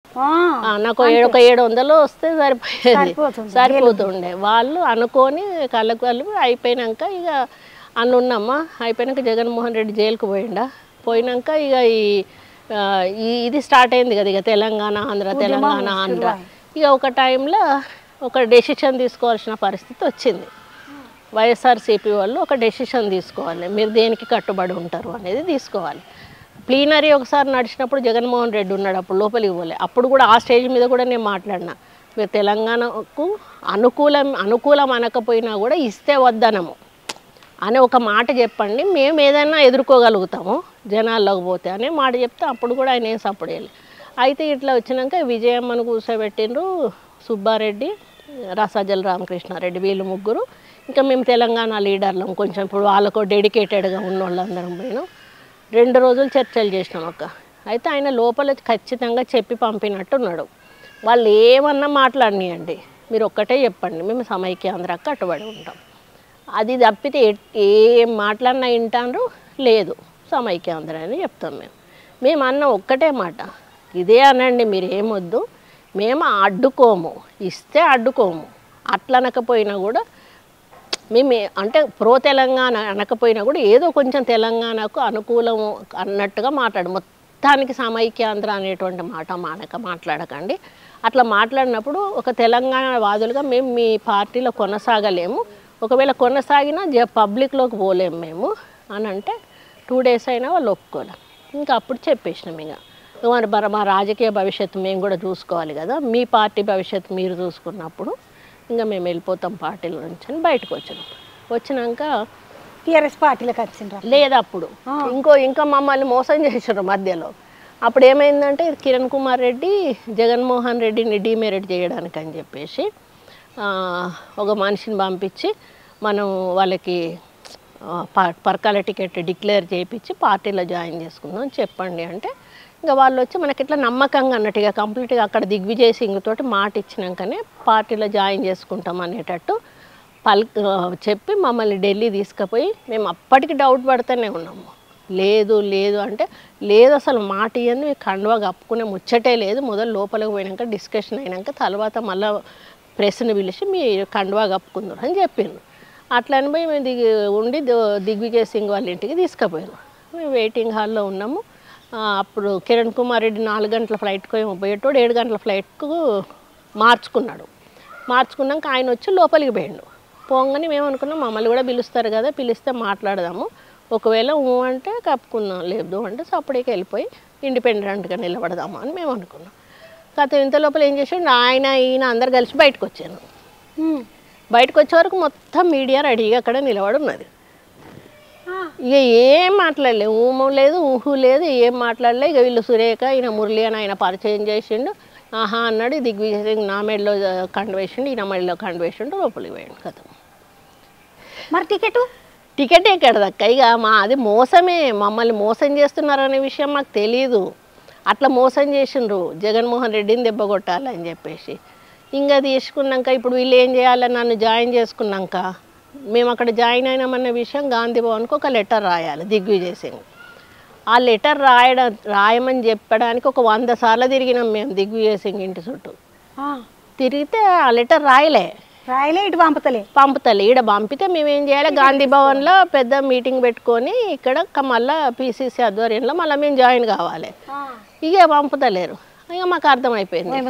ఆ, ఆ, నాకు ఏడు ఒక ఏడు వందలు వస్తే సరిపోయేది సరిపోతుంది. సరిపోతుండే వాళ్ళు అనుకొని కళ్ళకు కలిపి అయిపోయినాక ఇక అన్న ఉన్నమ్మా అయిపోయినాక జగన్మోహన్ రెడ్డి జైలుకు పోయిండా పోయినాక ఇక ఈ ఆ, ఈ ఇది స్టార్ట్ అయింది కదా ఇక తెలంగాణ ఆంధ్ర తెలంగాణ ఆంధ్ర ఇక ఒక టైంలో ఒక డెసిషన్ తీసుకోవాల్సిన పరిస్థితి వచ్చింది వైఎస్ఆర్సీపీ వాళ్ళు ఒక డెసిషన్ తీసుకోవాలి మీరు దేనికి కట్టుబడి ఉంటారు అనేది తీసుకోవాలి ప్లీనరీ ఒకసారి నడిచినప్పుడు జగన్మోహన్ రెడ్డి ఉన్నాడు అప్పుడు లోపలికి పోలే అప్పుడు కూడా ఆ స్టేజ్ మీద కూడా నేను మాట్లాడినా మీరు తెలంగాణకు అనుకూలం అనుకూలం అనకపోయినా కూడా ఇస్తే వద్దనము అనే ఒక మాట చెప్పండి మేము ఏదైనా ఎదుర్కోగలుగుతాము జనాల్లోకి పోతే అనే మాట చెప్తే అప్పుడు కూడా ఆయన ఏం సపోర్ట్ చేయలేదు అయితే ఇట్లా వచ్చినాక విజయమ్మను కూర్చోబెట్టిండ్రు సుబ్బారెడ్డి రసాజల రామకృష్ణారెడ్డి వీళ్ళు ముగ్గురు ఇంకా మేము తెలంగాణ లీడర్లం కొంచెం ఇప్పుడు వాళ్ళకు డెడికేటెడ్గా ఉన్న వాళ్ళందరం పోయినాం రెండు రోజులు చర్చలు చేసినాం అక్క అయితే ఆయన లోపల ఖచ్చితంగా చెప్పి పంపినట్టున్నాడు వాళ్ళు ఏమన్నా మాట్లాడినాయండి మీరు ఒక్కటే చెప్పండి మేము సమైక్యాంధ్రకు కట్టుబడి ఉంటాం అది తప్పితే ఎట్- ఏం మాట్లాడినా వింటారు లేదు సమైక్యాంధ్ర అని చెప్తాం మేము మేము అన్న ఒక్కటే మాట ఇదే అనండి మీరు ఏమొద్దు మేము అడ్డుకోము ఇస్తే అడ్డుకోము అట్లా అనకపోయినా కూడా మేము ఏ- అంటే ప్రో తెలంగాణ అనకపోయినా కూడా ఏదో కొంచెం తెలంగాణకు అనుకూలము అన్నట్టుగా మాట్లాడు మొత్తానికి సమైక్యాంధ్ర అనేటువంటి మాట మానక మాట్లాడకండి అట్లా మాట్లాడినప్పుడు ఒక తెలంగాణ వాదులుగా మేము మీ పార్టీలో కొనసాగలేము ఒకవేళ కొనసాగినా జ పబ్లిక్లోకి పోలేము మేము అని అంటే టూ డేస్ అయినా వాళ్ళు ఒప్పుకోలే ఇంకా అప్పుడు చెప్పేసినాం ఇక ఇక మరి మరి మా రాజకీయ భవిష్యత్తు మేము కూడా చూసుకోవాలి కదా మీ పార్టీ భవిష్యత్తు మీరు చూసుకున్నప్పుడు ఇంకా మేము వెళ్ళిపోతాం పార్టీల నుంచి అని బయటకు వచ్చినాం వచ్చినాక టీఆర్ఎస్ పార్టీలకు వచ్చిండ్రా లేదు అప్పుడు ఇంకో ఇంకా మమ్మల్ని మోసం చేసారు మధ్యలో అప్పుడు ఏమైందంటే కిరణ్ కుమార్ రెడ్డి జగన్మోహన్ రెడ్డిని డిమెరిట్ చేయడానికి అని చెప్పేసి ఆ, ఒక మనిషిని పంపించి మనం వాళ్ళకి ఆ, ప- పరకాల టికెట్ డిక్లేర్ చేయించి పార్టీలో జాయిన్ చేసుకుందాం చెప్పండి అంటే ఇంకా వాళ్ళు వచ్చి మనకి ఇట్లా నమ్మకంగా అన్నట్టుగా కంప్లీట్గా అక్కడ దిగ్విజయ్ సింగ్ తోటి మాట ఇచ్చినాకనే పార్టీలో జాయిన్ చేసుకుంటాం అనేటట్టు పల్ ఆ, చెప్పి మమ్మల్ని ఢిల్లీ తీసుకుపోయి మేము అప్పటికి డౌట్ పడుతూనే ఉన్నాము లేదు లేదు అంటే లేదు అసలు మాట ఇయ్యంది మీకు కండువా కప్పుకునే ముచ్చటే లేదు మొదలు లోపలికి పోయినాక డిస్కషన్ అయినాక తర్వాత మళ్ళీ ప్రెస్ని పిలిచి మీ కండువా కప్పుకుందరు అని చెప్పిండ్రు అట్లా అని పోయి మేము దిగి ఉండి దో- దిగ్విజయ్ సింగ్ వాళ్ళ ఇంటికి తీసుకుపోయారు మేము వెయిటింగ్ హాల్లో ఉన్నాము ఆ, అప్పుడు కిరణ్ కుమార్ రెడ్డి నాలుగు గంటల ఫ్లైట్కు ఏమో పోయేటోడు ఏడు గంటల ఫ్లైట్కు మార్చుకున్నాడు మార్చుకున్నాక ఆయన వచ్చి లోపలికి పోయిండు పోగానే మేము అనుకున్నాం మమ్మల్ని కూడా పిలుస్తారు కదా పిలిస్తే మాట్లాడదాము ఒకవేళ ఊ అంటే కప్పుకుందాం లేదు అంటే సపరేట్గా వెళ్ళిపోయి ఇండిపెండెంట్గా నిలబడదాము అని మేము అనుకున్నాం కాకపోతే ఇంత లోపల ఏం చేసాడు ఆయన ఈయన అందరు కలిసి బయటకు వచ్చాను ఉమ్. బయటకు వచ్చే వరకు మొత్తం మీడియా రెడీగా అక్కడ నిలబడి ఉన్నది ఆ, ఇక ఏం మాట్లాడలే ఊము లేదు ఊహు లేదు ఏం మాట్లాడలే ఇక వీళ్ళు సురేఖ ఈయన మురళి అని ఆయన పరిచయం చేసిండు ఆహా అన్నాడు దిగ్విజయ్ సింగ్ నా మెడలో కండు వేసిండు ఈయన మెడలో కండు వేసిండు లోపలికి పోయాడు కథ మరి టికెట్ టికెట్ ఎక్కడ దక్క ఇక మా అది మోసమే మమ్మల్ని మోసం చేస్తున్నారనే విషయం మాకు తెలియదు అట్లా మోసం చేసిండ్రు జగన్మోహన్ రెడ్డిని దెబ్బ కొట్టాలని చెప్పేసి ఇంకా తీసుకున్నాక ఇప్పుడు వీళ్ళు ఏం చేయాలి నన్ను జాయిన్ చేసుకున్నాక మేము అక్కడ జాయిన్ అయినామన్న విషయం గాంధీ భవన్కి ఒక లెటర్ రాయాలి దిగ్విజయ్ సింగ్ ఆ లెటర్ రాయడం రాయమని చెప్పడానికి ఒక వంద సార్లు తిరిగినాం మేము దిగ్విజయ్ సింగ్ ఇంటి చుట్టూ తిరిగితే ఆ లెటర్ రాయలే రాయలే ఇటు పంపుతలే పంపుతలే ఈడ పంపితే మేము ఏం చేయాలి గాంధీ భవన్లో పెద్ద మీటింగ్ పెట్టుకొని ఇక్కడ క- మళ్ళా పీసీసీ ఆధ్వర్యంలో మళ్ళీ మేము జాయిన్ కావాలి ఇక పంపుతలేరు ఇక మాకు అర్థమైపోయింది